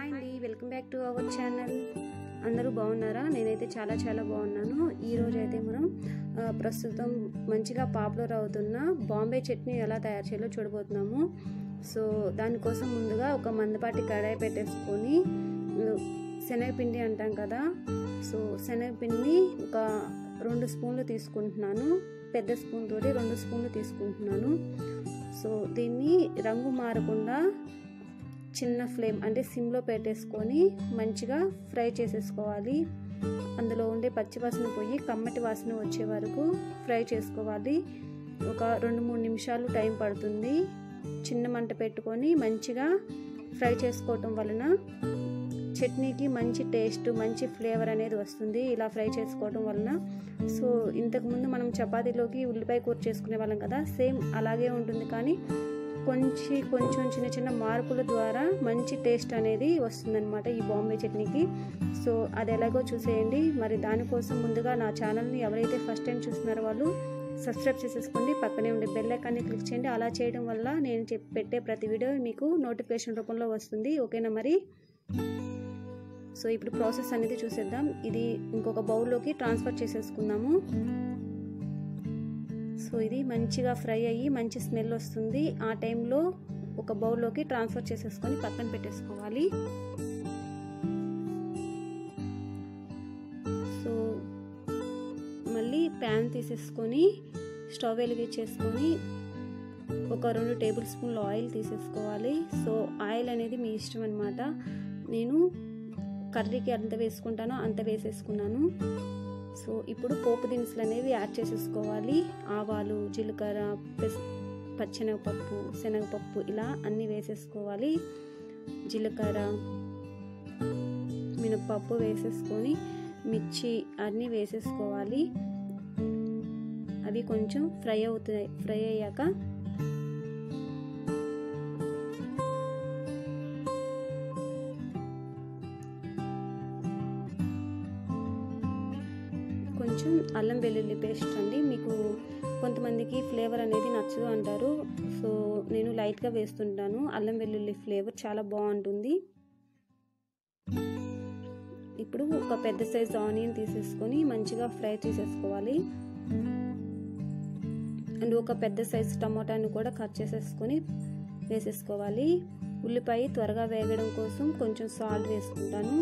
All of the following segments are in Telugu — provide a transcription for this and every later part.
హాయ్ అండి welcome back to our channel అందరూ బాగున్నారా నేనైతే చాలా చాలా బాగున్నాను ఈరోజు అయితే మనం ఆ, ప్రస్తుతం మంచిగా పాపులర్ అవుతున్న బాంబే చట్నీ ఎలా తయారు చేయాలో చూడబోతున్నాము సో దానికోసం ముందుగా ఒక మందపాటి కడాయి పెట్టేసుకొని ఆ, శనగపిండి అంటాం కదా సో శనగపిండిని ఒక రెండు స్పూన్లు తీసుకుంటున్నాను పెద్ద స్పూన్ తోటి రెండు స్పూన్లు తీసుకుంటున్నాను సో దీన్ని రంగు మారకుండా చిన్న ఫ్లేమ్ అంటే సిమ్లో పెట్టేసుకొని మంచిగా ఫ్రై చేసేసుకోవాలి అందులో ఉండే పచ్చి వాసన పోయి కమ్మటి వాసన వచ్చే వరకు ఫ్రై చేసుకోవాలి ఒక రెండు మూడు నిమిషాలు టైం పడుతుంది చిన్న మంట పెట్టుకొని మంచిగా ఫ్రై చేసుకోవటం వలన చట్నీకి మంచి టేస్ట్ మంచి ఫ్లేవర్ అనేది వస్తుంది ఇలా ఫ్రై చేసుకోవడం వలన సో ఇంతకుముందు మనం చపాతీలోకి ఉల్లిపాయ కూర చేసుకునే వాళ్ళం కదా సేమ్ అలాగే ఉంటుంది కానీ కొంచెం కొంచెం చిన్న చిన్న మార్పుల ద్వారా మంచి టేస్ట్ అనేది వస్తుందన్నమాట ఈ బాంబే చట్నీకి సో అది ఎలాగో చూసేయండి మరి దానికోసం ముందుగా నా ఛానల్ని ఎవరైతే ఫస్ట్ టైం చూస్తున్నారో వాళ్ళు సబ్స్క్రైబ్ చేసేసుకోండి పక్కనే ఉండే బెల్ ఐకాన్ని క్లిక్ చేయండి అలా చేయడం వల్ల నేను చెప్పి పెట్టే ప్రతి వీడియో మీకు నోటిఫికేషన్ రూపంలో వస్తుంది ఓకేనా మరి సో ఇప్పుడు ప్రాసెస్ అనేది చూసేద్దాం ఇది ఇంకొక బౌల్లోకి ట్రాన్స్ఫర్ చేసేసుకుందాము సో ఇది మంచిగా ఫ్రై అయ్యి మంచి స్మెల్ వస్తుంది ఆ టైంలో ఒక బౌల్లోకి ట్రాన్స్ఫర్ చేసేసుకొని పక్కన పెట్టేసుకోవాలి సో మళ్ళీ ప్యాన్ తీసేసుకొని స్టవ్ వెలిగించేసుకొని ఒక రెండు టేబుల్ స్పూన్లు ఆయిల్ తీసేసుకోవాలి సో ఆయిల్ అనేది మీ ఇష్టం అనమాట నేను కర్రీకి ఎంత వేసుకుంటానో అంత వేసేసుకున్నాను సో ఇప్పుడు పోపు దినుసులు అనేవి యాడ్ చేసేసుకోవాలి ఆవాలు జీలకర్ర పెస్ పచ్చెనగపప్పు శనగపప్పు ఇలా అన్నీ వేసేసుకోవాలి జీలకర్ర మినపప్పు వేసేసుకొని మిర్చి అన్నీ వేసేసుకోవాలి అవి కొంచెం ఫ్రై అవుతాయి ఫ్రై అయ్యాక కొంచెం అల్లం వెల్లుల్లి పేస్ట్ అండి మీకు కొంతమందికి ఫ్లేవర్ అనేది నచ్చదు అంటారు సో నేను లైట్గా వేస్తుంటాను అల్లం వెల్లుల్లి ఫ్లేవర్ చాలా బాగుంటుంది ఇప్పుడు ఒక పెద్ద సైజ్ ఆనియన్ తీసేసుకొని మంచిగా ఫ్రై చేసేసుకోవాలి అండ్ ఒక పెద్ద సైజ్ టమాటాని కూడా కట్ చేసేసుకొని వేసేసుకోవాలి ఉల్లిపాయ త్వరగా వేగడం కోసం కొంచెం సాల్ట్ వేసుకుంటాను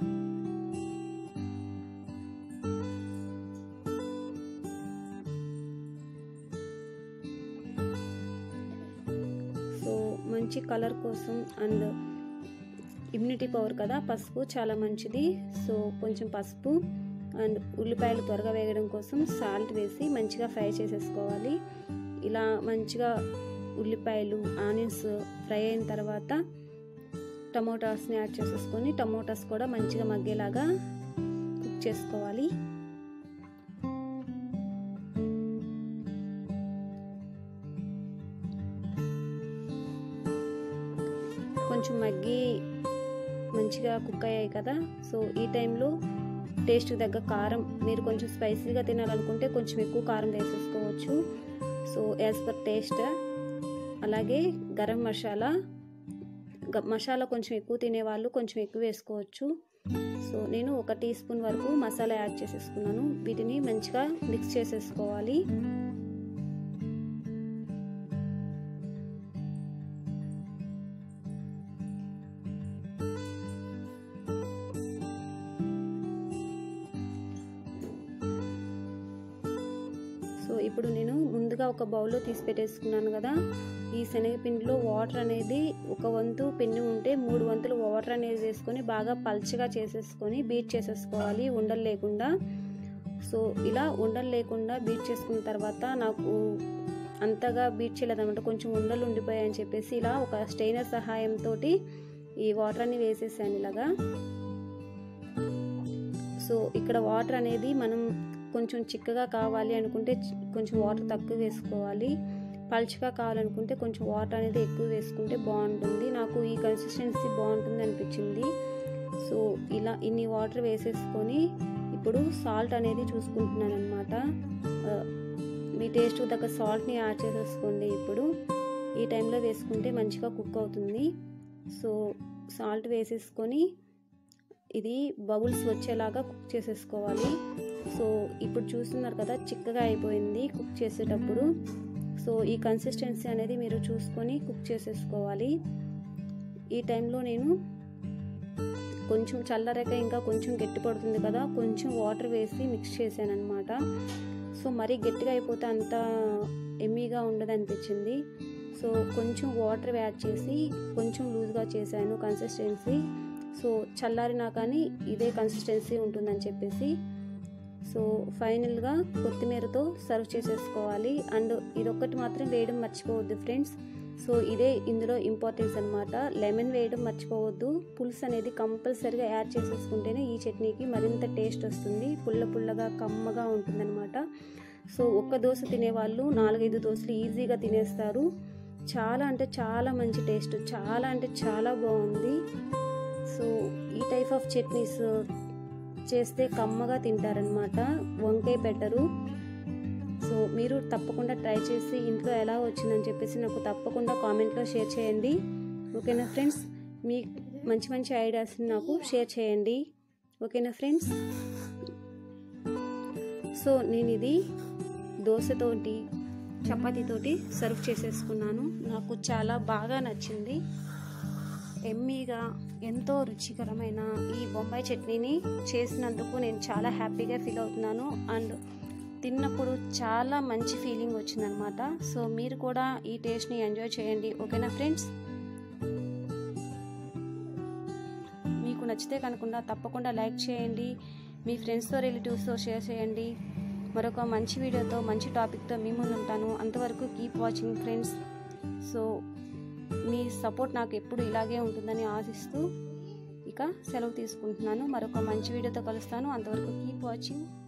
సో మంచి కలర్ కోసం అండ్ ఇమ్యూనిటీ పవర్ కదా పసుపు చాలా మంచిది సో కొంచెం పసుపు అండ్ ఉల్లిపాయలు త్వరగా వేగడం కోసం సాల్ట్ వేసి మంచిగా ఫ్రై చేసేసుకోవాలి ఇలా మంచిగా ఉల్లిపాయలు ఆనియన్స్ ఫ్రై అయిన తర్వాత టమోటాస్ని యాడ్ చేసేసుకొని టమోటాస్ కూడా మంచిగా మగ్గేలాగా కుక్ చేసుకోవాలి కొంచెం మగ్గి మంచిగా కుక్ అయ్యాయి కదా సో ఈ టైంలో టేస్ట్ తగ్గ కారం మీరు కొంచెం స్పైసీగా తినాలనుకుంటే కొంచెం ఎక్కువ కారం వేసేసుకోవచ్చు సో యాజ్ పర్ టేస్ట్ అలాగే గరం మసాలా మసాలా కొంచెం ఎక్కువ తినేవాళ్ళు కొంచెం ఎక్కువ వేసుకోవచ్చు సో నేను ఒక టీ స్పూన్ వరకు మసాలా యాడ్ చేసేసుకున్నాను వీటిని మంచిగా మిక్స్ చేసేసుకోవాలి సో ఇప్పుడు నేను ముందుగా ఒక బౌల్లో తీసి పెట్టేసుకున్నాను కదా ఈ శనగపిండిలో వాటర్ అనేది ఒక వంతు పిండి ఉంటే మూడు వంతులు వాటర్ అనేది వేసుకొని బాగా పల్చగా చేసేసుకొని బీట్ చేసేసుకోవాలి ఉండలు లేకుండా సో ఇలా ఉండలు లేకుండా బీట్ చేసుకున్న తర్వాత నాకు అంతగా బీట్ చేయలేదన్నమాట కొంచెం ఉండలు ఉండిపోయాయని చెప్పేసి ఇలా ఒక స్టెయినర్ సహాయంతో ఈ వాటర్ అన్ని వేసేసాను ఇలాగా సో ఇక్కడ వాటర్ అనేది మనం కొంచెం చిక్కగా కావాలి అనుకుంటే కొంచెం వాటర్ తక్కువ వేసుకోవాలి పల్చగా కావాలనుకుంటే కొంచెం వాటర్ అనేది ఎక్కువ వేసుకుంటే బాగుంటుంది నాకు ఈ కన్సిస్టెన్సీ బాగుంటుంది అనిపించింది సో ఇలా ఇన్ని వాటర్ వేసేసుకొని ఇప్పుడు సాల్ట్ అనేది చూసుకుంటున్నాను అనమాట మీ టేస్ట్ తగ్గ సాల్ట్ని యాడ్ చేసేసుకోండి ఇప్పుడు ఈ టైంలో వేసుకుంటే మంచిగా కుక్ అవుతుంది సో సాల్ట్ వేసేసుకొని ఇది బబుల్స్ వచ్చేలాగా కుక్ చేసేసుకోవాలి సో ఇప్పుడు చూస్తున్నారు కదా చిక్కగా అయిపోయింది కుక్ చేసేటప్పుడు సో ఈ కన్సిస్టెన్సీ అనేది మీరు చూసుకొని కుక్ చేసేసుకోవాలి ఈ టైంలో నేను కొంచెం చల్లరక ఇంకా కొంచెం గట్టి పడుతుంది కదా కొంచెం వాటర్ వేసి మిక్స్ చేశాను అనమాట సో మరీ గట్టిగా అయిపోతే అంత ఎమ్మీగా ఉండదు అనిపించింది సో కొంచెం వాటర్ యాడ్ చేసి కొంచెం లూజ్గా చేశాను కన్సిస్టెన్సీ సో చల్లారినా కానీ ఇదే కన్సిస్టెన్సీ ఉంటుందని చెప్పేసి సో ఫైనల్గా కొత్తిమీరతో సర్వ్ చేసేసుకోవాలి అండ్ ఇదొక్కటి మాత్రం వేయడం మర్చిపోవద్దు ఫ్రెండ్స్ సో ఇదే ఇందులో ఇంపార్టెన్స్ అనమాట లెమన్ వేయడం మర్చిపోవద్దు పులుసు అనేది కంపల్సరీగా యాడ్ చేసేసుకుంటేనే ఈ చట్నీకి మరింత టేస్ట్ వస్తుంది పుల్ల పుల్లగా కమ్మగా ఉంటుందన్నమాట సో ఒక్క దోశ తినేవాళ్ళు నాలుగైదు దోశలు ఈజీగా తినేస్తారు చాలా అంటే చాలా మంచి టేస్ట్ చాలా అంటే చాలా బాగుంది సో ఈ టైప్ ఆఫ్ చట్నీస్ చేస్తే కమ్మగా తింటారనమాట వంకాయ పెట్టరు సో మీరు తప్పకుండా ట్రై చేసి ఇంట్లో ఎలా వచ్చిందని చెప్పేసి నాకు తప్పకుండా కామెంట్లో షేర్ చేయండి ఓకేనా ఫ్రెండ్స్ మీ మంచి మంచి ఐడియాస్ని నాకు షేర్ చేయండి ఓకేనా ఫ్రెండ్స్ సో నేను ఇది దోశతోటి చపాతీతోటి సర్వ్ చేసేసుకున్నాను నాకు చాలా బాగా నచ్చింది ఎమ్మీగా ఎంతో రుచికరమైన ఈ బొంబాయి చట్నీని చేసినందుకు నేను చాలా హ్యాపీగా ఫీల్ అవుతున్నాను అండ్ తిన్నప్పుడు చాలా మంచి ఫీలింగ్ వచ్చిందనమాట సో మీరు కూడా ఈ టేస్ట్ని ఎంజాయ్ చేయండి ఓకేనా ఫ్రెండ్స్ మీకు నచ్చితే కనుకుండా తప్పకుండా లైక్ చేయండి మీ ఫ్రెండ్స్తో రిలేటివ్స్తో షేర్ చేయండి మరొక మంచి వీడియోతో మంచి టాపిక్తో మీ ముందు ఉంటాను అంతవరకు కీప్ వాచింగ్ ఫ్రెండ్స్ సో మీ సపోర్ట్ నాకు ఎప్పుడు ఇలాగే ఉంటుందని ఆశిస్తూ ఇక సెలవు తీసుకుంటున్నాను మరొక మంచి వీడియోతో కలుస్తాను అంతవరకు కీప్ వాచింగ్